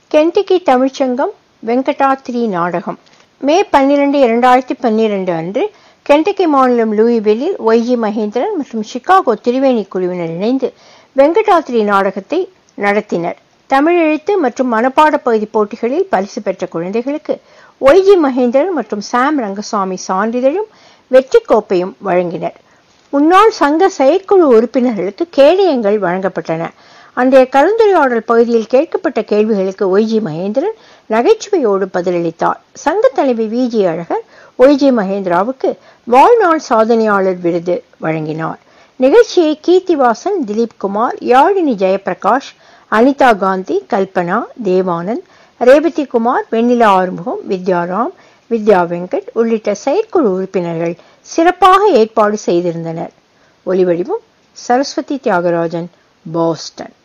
Kentucky தமிழ்ச்சங்கம் வெங்கடாத்ரி நாடகம் மே பன்னிரண்டு இரண்டாயிரத்தி பன்னிரண்டு அன்று கென்டக்கி மாநிலம் லூயிவில்லில் ஒய்ஜி மகேந்திரன் மற்றும் சிகாகோ திரிவேணி குழுவினர் இணைந்து வெங்கடாத்ரி நாடகத்தை நடத்தினர் தமிழ் எழுத்து மற்றும் மனப்பாட பகுதி போட்டிகளில் பரிசு பெற்ற குழந்தைகளுக்கு ஒய்ஜி மகேந்திரன் மற்றும் சாம் ரங்கசாமி சான்றிதழும் வெற்றி கோப்பையும் வழங்கினர் முன்னாள் சங்க செயற்குழு உறுப்பினர்களுக்கு கேடயங்கள் வழங்கப்பட்டன அன்றைய கலந்துரையாடல் பகுதியில் கேட்கப்பட்ட கேள்விகளுக்கு ஒய்ஜி மகேந்திரன் நகைச்சுவையோடு பதிலளித்தார் சங்க தலைவி விஜி அழகர் ஒய்ஜி மகேந்திராவுக்கு வாழ்நாள் சாதனையாளர் விருது வழங்கினார் நிகழ்ச்சியை கீர்த்திவாசன் திலீப் குமார் யாழினி ஜெயபிரகாஷ் அனிதா காந்தி கல்பனா தேவானந்த் ரேவதி குமார் வெண்ணிலா ஆறுமுகம் வித்யாராம் வித்யா வெங்கட் உள்ளிட்ட செயற்குழு உறுப்பினர்கள் சிறப்பாக ஏற்பாடு செய்திருந்தனர் ஒலிவடிவம் சரஸ்வதி தியாகராஜன் பாஸ்டன்